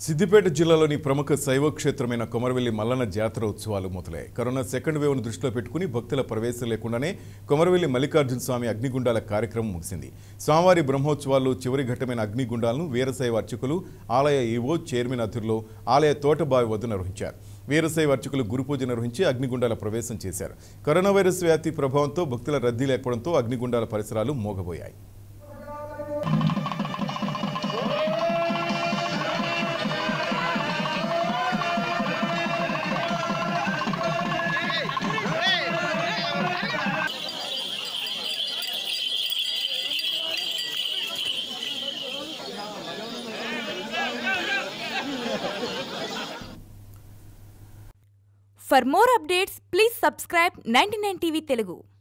సిద్దిపేట జిల్లాలోని ప్రముఖ శైవ క్షేత్రమైన కొమరవెల్లి మల్లన్న జాతర ఉత్సవాలు మొదలయ్యాయి కరోనా సెకండ్ వేవ్ను దృష్టిలో పెట్టుకుని భక్తుల ప్రవేశం లేకుండానే కొమరవెల్లి మల్లికార్జున స్వామి అగ్నిగుండాల కార్యక్రమం ముగిసింది స్వామివారి బ్రహ్మోత్సవాల్లో చివరి ఘట్టమైన అగ్నిగుండాలను వీరశైవ అర్చకులు ఆలయ ఈవో చైర్మన్ అధుర్లో ఆలయ తోటబావి వద్ద నిర్వహించారు వీరశైవ అర్చకులు గురుపూజ నిర్వహించి అగ్నిగుండాల ప్రవేశం చేశారు కరోనా వైరస్ వ్యాప్తి ప్రభావంతో భక్తుల రద్దీ లేకపోవడంతో అగ్నిగుండాల పరిసరాలు మోగబోయాయి For more updates, please subscribe 99 TV Telugu.